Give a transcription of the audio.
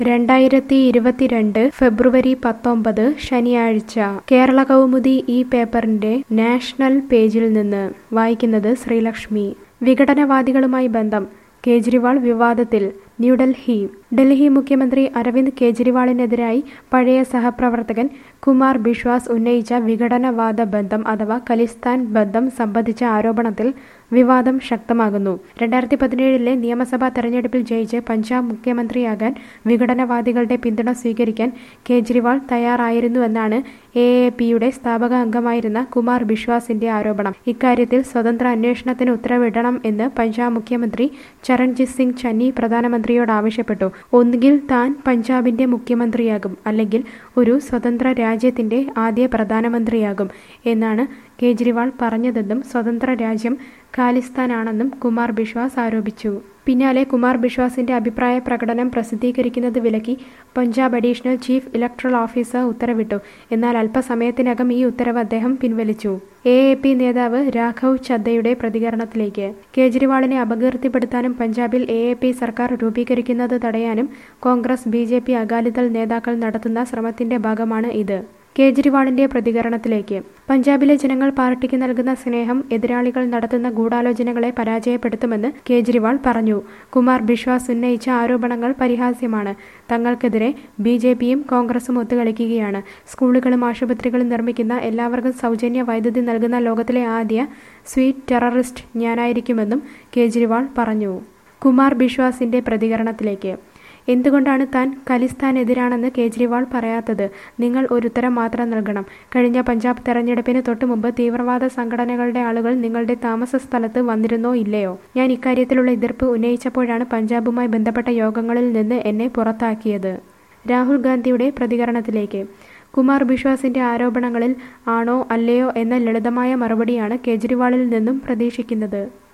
രണ്ടായിരത്തി ഇരുപത്തിരണ്ട് ഫെബ്രുവരി പത്തൊമ്പത് ശനിയാഴ്ച കേരള കൗമുദി ഈ പേപ്പറിന്റെ നാഷണൽ പേജിൽ നിന്ന് വായിക്കുന്നത് ശ്രീലക്ഷ്മി വിഘടനവാദികളുമായി ബന്ധം കേജ്രിവാൾ വിവാദത്തിൽ ന്യൂഡൽഹി ഡൽഹി മുഖ്യമന്ത്രി അരവിന്ദ് കേജ്രിവാളിനെതിരായി പഴയ സഹപ്രവർത്തകൻ കുമാർ ബിശ്വാസ് ഉന്നയിച്ച വിഘടനവാദ ബന്ധം അഥവാ ഖലിസ്ഥാൻ ബന്ധം സംബന്ധിച്ച ആരോപണത്തിൽ വിവാദം ശക്തമാകുന്നു രണ്ടായിരത്തി പതിനേഴിലെ നിയമസഭാ തെരഞ്ഞെടുപ്പിൽ ജയിച്ച് പഞ്ചാബ് മുഖ്യമന്ത്രിയാകാൻ വിഘടനവാദികളുടെ പിന്തുണ സ്വീകരിക്കാൻ കേജ്രിവാൾ തയ്യാറായിരുന്നുവെന്നാണ് എ എ പിയുടെ സ്ഥാപക അംഗമായിരുന്ന കുമാർ ബിശ്വാസിന്റെ ആരോപണം ഇക്കാര്യത്തിൽ സ്വതന്ത്ര അന്വേഷണത്തിന് ഉത്തരവിടണം എന്ന് പഞ്ചാബ് മുഖ്യമന്ത്രി ചരൺജിത് സിംഗ് ചന്നി പ്രധാനമന്ത്രിയോട് ആവശ്യപ്പെട്ടു ഒന്നുകിൽ താൻ പഞ്ചാബിന്റെ മുഖ്യമന്ത്രിയാകും അല്ലെങ്കിൽ ഒരു സ്വതന്ത്ര രാജ്യത്തിന്റെ ആദ്യ പ്രധാനമന്ത്രിയാകും എന്നാണ് കേജ്രിവാൾ പറഞ്ഞതെന്നും സ്വതന്ത്ര രാജ്യം ഖാലിസ്ഥാനാണെന്നും കുമാർ ബിശ്വാസ് ആരോപിച്ചു പിന്നാലെ കുമാർ ബിശ്വാസിന്റെ അഭിപ്രായ പ്രകടനം പ്രസിദ്ധീകരിക്കുന്നത് വിലക്കി Punjab additional chief electoral officer ഉത്തരവിട്ടു എന്നാൽ അല്പസമയത്തിനകം ഈ ഉത്തരവ് അദ്ദേഹം പിൻവലിച്ചു എ എ പി നേതാവ് രാഘവ് ചദ്ദയുടെ പ്രതികരണത്തിലേക്ക് കേജ്രിവാളിനെ അപകീർത്തിപ്പെടുത്താനും പഞ്ചാബിൽ എ എ പി സർക്കാർ രൂപീകരിക്കുന്നത് തടയാനും Congress B J P Akali Dal നേതാക്കൾ നടത്തുന്ന ശ്രമത്തിന്റെ ഭാഗമാണ് ഇത് കേജ്രിവാളിന്റെ പ്രതികരണത്തിലേക്ക് പഞ്ചാബിലെ ജനങ്ങൾ പാർട്ടിക്ക് നൽകുന്ന സ്നേഹം എതിരാളികൾ നടത്തുന്ന ഗൂഢാലോചനകളെ പരാജയപ്പെടുത്തുമെന്ന് കേജ്രിവാൾ പറഞ്ഞു കുമാർ ബിശ്വാസ് ഉന്നയിച്ച ആരോപണങ്ങൾ പരിഹാസ്യമാണ് തങ്ങൾക്കെതിരെ ബി ജെ പിയും കോൺഗ്രസും ഒത്തുകളിക്കുകയാണ് സ്കൂളുകളും ആശുപത്രികളും നിർമ്മിക്കുന്ന എല്ലാവർക്കും സൗജന്യ വൈദ്യുതി നൽകുന്ന ലോകത്തിലെ ആദ്യ സ്വീറ്റ് ടെററിസ്റ്റ് ഞാനായിരിക്കുമെന്നും കേജ്രിവാൾ പറഞ്ഞു കുമാർ ബിശ്വാസിന്റെ പ്രതികരണത്തിലേക്ക് എന്തുകൊണ്ടാണ് താൻ ഖലിസ്ഥാനെതിരാണെന്ന് കേജ്രിവാൾ പറയാത്തത് നിങ്ങൾ ഒരു ഉത്തരം മാത്രം നൽകണം കഴിഞ്ഞ പഞ്ചാബ് തെരഞ്ഞെടുപ്പിന് തൊട്ടുമുമ്പ് തീവ്രവാദ സംഘടനകളുടെ ആളുകൾ നിങ്ങളുടെ താമസ സ്ഥലത്ത് വന്നിരുന്നോ ഇല്ലയോ ഞാൻ ഇക്കാര്യത്തിലുള്ള എതിർപ്പ് ഉന്നയിച്ചപ്പോഴാണ് പഞ്ചാബുമായി ബന്ധപ്പെട്ട യോഗങ്ങളിൽ നിന്ന് എന്നെ പുറത്താക്കിയത് രാഹുൽ ഗാന്ധിയുടെ പ്രതികരണത്തിലേക്ക് കുമാർ ബിശ്വാസിന്റെ ആരോപണങ്ങളിൽ ആണോ അല്ലയോ എന്ന ലളിതമായ മറുപടിയാണ് കേജ്രിവാളിൽ നിന്നും പ്രതീക്ഷിക്കുന്നത്